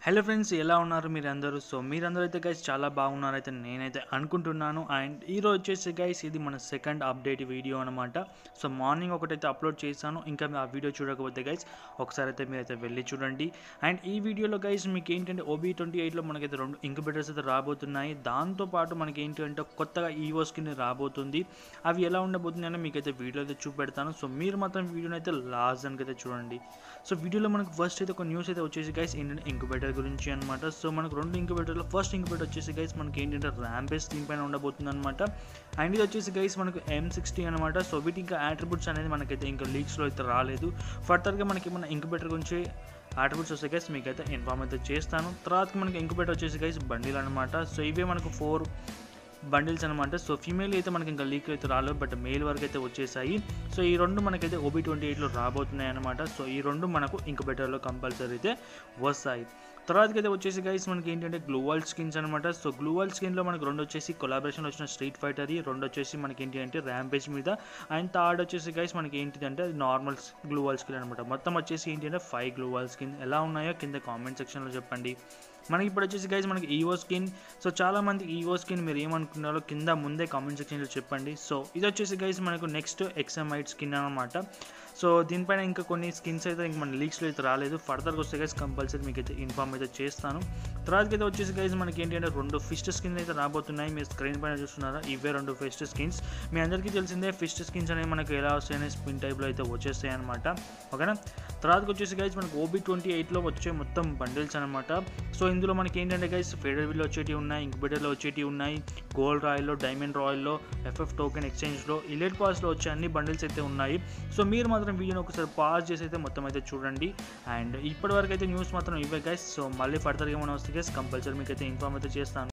hello friends ఎలా ఉన్నారు మీరు అందరూ సో మీరందరూ అయితే గైస్ చాలా బాగున్నారు అయితే నేనైతే అనుకుంటున్నాను అండ్ ఈరోజు వచ్చేసి గైస్ ఇది మన సెకండ్ అప్డేట్ వీడియో అనమాట సో మార్నింగ్ ఒకటైతే అప్లోడ్ చేశాను ఇంకా ఆ వీడియో చూడకపోతే గైస్ ఒకసారి అయితే మీరైతే వెళ్ళి చూడండి అండ్ ఈ వీడియోలో గైస్ మీకు ఏంటంటే ఓబీ ట్వంటీ ఎయిట్లో మనకైతే రెండు ఇంక్యుబేటర్స్ అయితే రాబోతున్నాయి దాంతోపాటు మనకి ఏంటంటే కొత్తగా ఈవో స్కిన్ రాబోతుంది అవి ఎలా ఉండబోతుంది అని మీకైతే వీడియో అయితే చూపెడతాను సో మీరు మాత్రం వీడియోని అయితే లాస్ట్ దానికి అయితే చూడండి సో వీడియోలో మనకు ఫస్ట్ అయితే ఒక న్యూస్ అయితే వచ్చేసి గైస్ ఏంటంటే ఇంక్యుబేటర్ గురించి అనమాట సో మనకు రెండు ఇంక్యుబేటర్లో ఫస్ట్ ఇంక్యుబేటర్ వచ్చేసి గైస్ మనకి ఏంటంటే ర్యాంపేజ్ దీనిపైన ఉండబోతుంది అనమాట అండ్ ఇది వచ్చేసి గైస్ మనకు ఎం సిక్స్టీ అనమాట సో వీటి ఇంకా యాట్రిబ్యూట్స్ అనేది మనకైతే ఇంకా లీక్స్లో అయితే రాలేదు ఫర్దర్గా మనకి మన ఇంక్యుబేటర్ గురించి ఆట్రిబ్యూట్స్ వస్తే గైస్ మీకు అయితే ఇన్ఫార్మ్ అయితే చేస్తాను తర్వాత మనకి ఇంక్యుబేటర్ వచ్చేసి గైస్ బండిల్ అనమాట సో ఇవే మనకు ఫోర్ బండిల్స్ అనమాట సో ఫీమేల్ అయితే మనకి ఇంకా లీక్ అయితే రాలేదు బట్ మేల్ వరకు అయితే వచ్చేసాయి సో ఈ రెండు మనకైతే ఓబీ ట్వంటీ ఎయిట్లో రాబోతున్నాయి అనమాట సో ఈ రెండు మనకు ఇంక్యుబేటర్లో కంపల్సరీ అయితే వస్తాయి తర్వాతకి అయితే వచ్చేసి గైస్ మనకి ఏంటంటే గ్లూవల్ స్కిన్స్ అనమాట సో గ్లూవల్ స్కిన్లో మనకు రెండు వచ్చేసి కొలాబరేషన్లో వచ్చిన స్ట్రీట్ ఫైటర్ రెండు వచ్చేసి మనకి ఏంటి అంటే ర్యాంపేజ్ మీద అండ్ థర్డ్ వచ్చేసి గైస్ మనకి ఏంటిదంటే అది నార్మల్ గ్లూవల్ స్కిన్ అనమాట మొత్తం వచ్చేసి ఏంటి అంటే ఫైవ్ గ్లూవల్ స్కిన్ ఎలా ఉన్నాయో కింద కామెంట్ సెక్షన్లో చెప్పండి మనకి ఇప్పుడు వచ్చేసి గైస్ మనకి ఈవో స్కిన్ సో చాలా మంది ఈవో స్కిన్ మీరు ఏమనుకున్నారో కింద ముందే కామెంట్ సెక్షన్లో చెప్పండి సో ఇది వచ్చేసి గైస్ మనకు నెక్స్ట్ ఎక్సమైట్ స్కిన్ అనమాట సో దీనిపైన ఇంకా కొన్ని స్కిన్స్ అయితే ఇంక మన లీక్స్లో అయితే రాలేదు ఫర్దర్గా వస్తే గైస్ కంపల్సరీ మీకు అయితే ఇన్ఫార్మ్ అయితే చేస్తాను తర్వాతకి అయితే వచ్చేసి గైస్ మనకి ఏంటంటే రెండు ఫిస్ట్ స్కిన్స్ అయితే రాబోతున్నాయి మీరు స్క్రీన్ పైన చూస్తున్నారా ఇవే రెండు ఫిస్ట్ స్కిన్స్ మీ అందరికీ తెలిసిందే ఫిస్ట్ స్కిన్స్ అనేవి మనకు ఎలా వస్తాయనే స్పిన్ టైప్లో అయితే వచ్చేస్తాయి అనమాట ఓకేనా తర్వాతకి వచ్చేసి గైస్ మనకు ఓబీ ట్వంటీ ఎయిట్లో వచ్చే మొత్తం బండిల్స్ అనమాట సో ఇందులో మనకి ఏంటంటే గైస్ ఫెడర్ విల్లో వచ్చేటివి ఉన్నాయి ఇంక్యుబేటర్లో వచ్చేటివి ఉన్నాయి గోల్డ్ రాయల్లో డైమండ్ రాయల్లో ఎఫ్ఎఫ్ టోకెన్ ఎక్స్చేంజ్లో ఇలెట్ పాస్లో వచ్చే అన్ని బండిల్స్ అయితే ఉన్నాయి సో మీరు మాత్రం వీడియోని ఒకసారి పాజ్ చేసి అయితే మొత్తం అయితే చూడండి అండ్ ఇప్పటివరకు అయితే న్యూస్ మాత్రం ఇవే గైస్ సో మళ్ళీ ఫర్దర్గా ఏమైనా వస్తే గైస్ కంపల్సరీ మీకు అయితే ఇన్ఫార్మ్ అయితే చేస్తాను